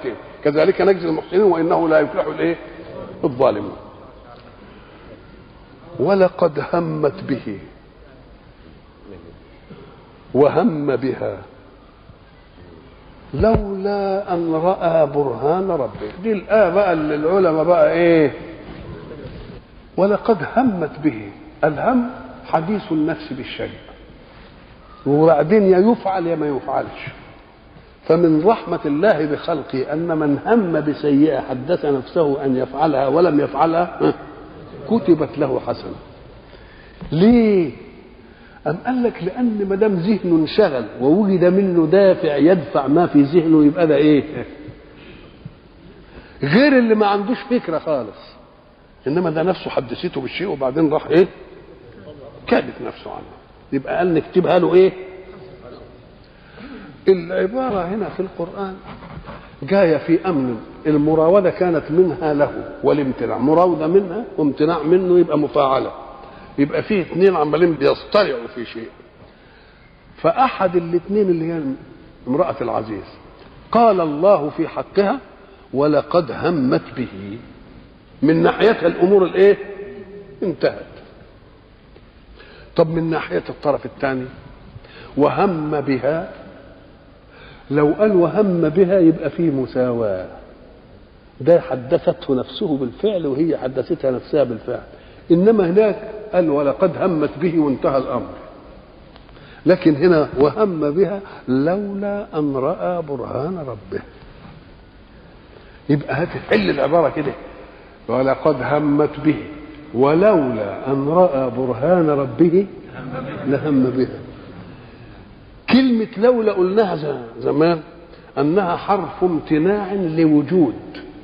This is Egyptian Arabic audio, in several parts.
درجتين كذلك نجزي المحسنين وانه لا يفلح الايه الظالمون ولقد همت به وهم بها لولا ان راى برهان ربه دي الايه بقى اللي العلماء بقى ايه ولقد همت به الهم حديث النفس بالشيء وبعدين يا يفعل يا ما يفعلش فمن رحمة الله بخلقه أن من هم بسيئة حدث نفسه أن يفعلها ولم يفعلها كتبت له حسنة ليه أم قال لك لأن ما دام ذهنه انشغل ووجد منه دافع يدفع ما في ذهنه يبقى ده إيه؟ غير اللي ما عندوش فكرة خالص إنما ده نفسه حدثته بالشيء وبعدين راح إيه؟ كابت نفسه عنه يبقى قال نكتبها له إيه؟ العبارة هنا في القرآن جاية في أمن المراودة كانت منها له والامتناع مراودة منها وامتناع منه يبقى مفاعلة يبقى فيه اثنين عمالين بيصطرعوا في شيء فأحد الاثنين اللي هي امرأة العزيز قال الله في حقها ولقد همت به من ناحيتها الأمور الإيه انتهت طب من ناحية الطرف الثاني وهم بها لو قال وهم بها يبقى فيه مساواة ده حدثته نفسه بالفعل وهي حدثتها نفسها بالفعل إنما هناك قال ولقد همت به وانتهى الأمر لكن هنا وهم بها لولا أن رأى برهان ربه يبقى هتحل العبارة كده ولقد همت به ولولا أن رأى برهان ربه لهم بها كلمة لولا قلناها زمان أنها حرف امتناع لوجود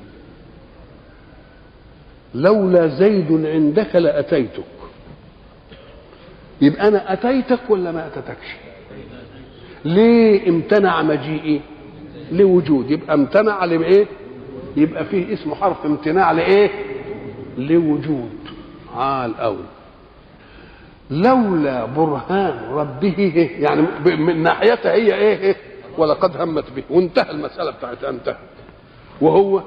لولا زيد عندك لأتيتك يبقى أنا أتيتك ولا ما أتتكش ليه امتنع مجيئي لوجود يبقى امتنع لإيه يبقى فيه اسمه حرف امتناع لإيه لوجود عال أوي لولا برهان ربه يعني من ناحيتها هي ايه ولقد همت به وانتهى المساله بتاعتها انتهى وهو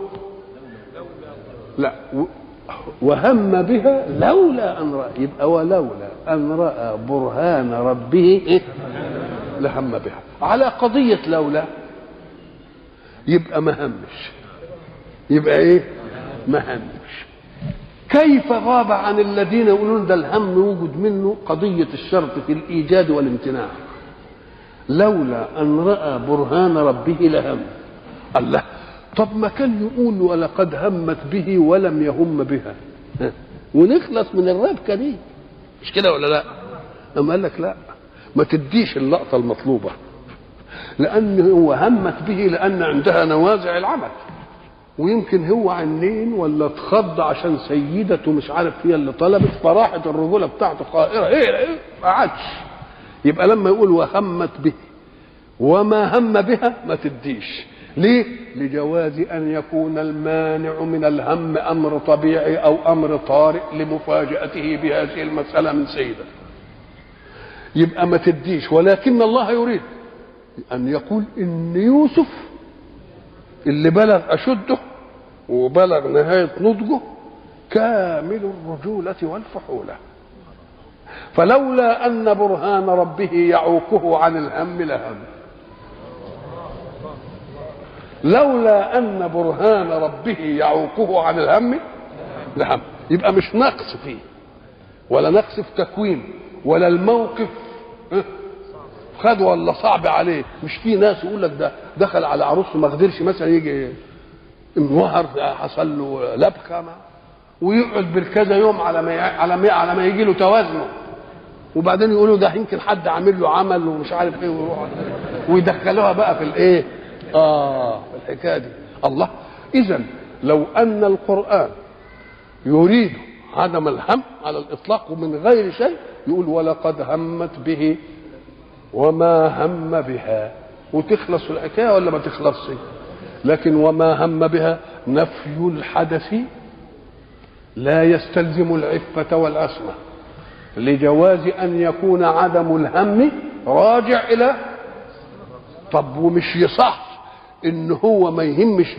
لا وهم بها لولا ان راى يبقى ولولا ان راى برهان ربه إيه؟ لهم بها على قضيه لولا يبقى ما همش يبقى ايه ما همش كيف غاب عن الذين يقولون ده الهم يوجد منه قضية الشرط في الإيجاد والامتناع لولا أن رأى برهان ربه لهم الله طب ما كان يقول ولقد همت به ولم يهم بها ونخلص من الربكة دي مش كده ولا لا أما قال لك لا ما تديش اللقطة المطلوبة لأن هو همت به لأن عندها نوازع العمل ويمكن هو عنين ولا اتخض عشان سيدته مش عارف هي اللي طلبت فراحت الرجوله بتاعته قائره ايه ايه ما عادش يبقى لما يقول وهمت به وما هم بها ما تديش ليه لجواز ان يكون المانع من الهم امر طبيعي او امر طارئ لمفاجاته بهذه المساله من سيده يبقى ما تديش ولكن الله يريد ان يقول ان يوسف اللي بلغ أشده وبلغ نهاية نضجه كامل الرجولة والفحولة فلولا أن برهان ربه يعوقه عن الهم لهم لولا أن برهان ربه يعوقه عن الهم لهم يبقى مش نقص فيه ولا نقص في تكوين ولا الموقف خد ولا صعب عليه مش في ناس يقول لك ده دخل على عروسه ما قدرش مثلا يجي انوهر حصل له لبكه ما ويقعد بالكذا يوم على ما على ما على ما يجي له توازنه وبعدين يقولوا ده يمكن حد عامل له عمل ومش عارف ايه ويروح ويدخلوها بقى في الايه؟ اه في الحكايه دي الله اذا لو ان القران يريد عدم الهم على الاطلاق ومن غير شيء يقول ولقد همت به وما هم بها وتخلص الحكايه ولا ما تخلصش لكن وما هم بها نفي الحدث لا يستلزم العفة والعصمة لجواز أن يكون عدم الهم راجع إلى طب ومش يصح إن هو ما يهمش